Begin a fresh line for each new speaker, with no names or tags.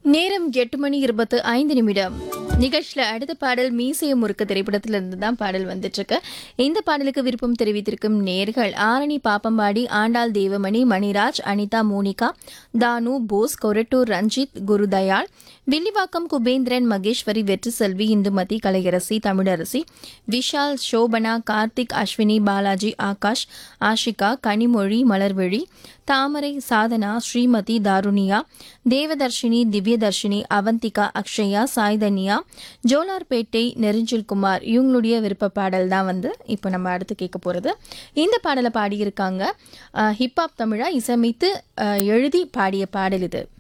நேரம் எட்டு மணி இருபத்து ஐந்து நிமிடம் நிகழ்ச்சியில் அடுத்த பாடல் மீசைய முறுக்கு திரைப்படத்திலிருந்து தான் பாடல் வந்துட்டு இருக்கு இந்த பாடலுக்கு விருப்பம் தெரிவித்திருக்கும் நேர்கள் ஆரணி பாப்பம்பாடி ஆண்டாள் தேவமணி மணிராஜ் அனிதா மோனிகா தானு போஸ் கொரட்டூர் ரஞ்சித் குருதயாள் வில்லிவாக்கம் குபேந்திரன் மகேஸ்வரி வெற்றி செல்வி இந்துமதி கலையரசி தமிழரசி விஷால் சோபனா கார்த்திக் அஸ்வினி பாலாஜி ஆகாஷ் ஆஷிகா கனிமொழி மலர்விழி தாமரை சாதனா ஸ்ரீமதி தாருணியா தேவதர்ஷினி திவ்யதர்ஷினி அவந்திகா அக்ஷயா சாய்தன்யா ஜோலார்பேட்டை நெருஞ்சில் குமார் இவங்களுடைய விருப்ப பாடல் தான் வந்து இப்போ நம்ம அடுத்து கேட்க போகிறது இந்த பாடலை பாடியிருக்காங்க ஹிப்ஹாப் தமிழா இசையமைத்து அஹ், எழுதி பாடிய பாடல் இது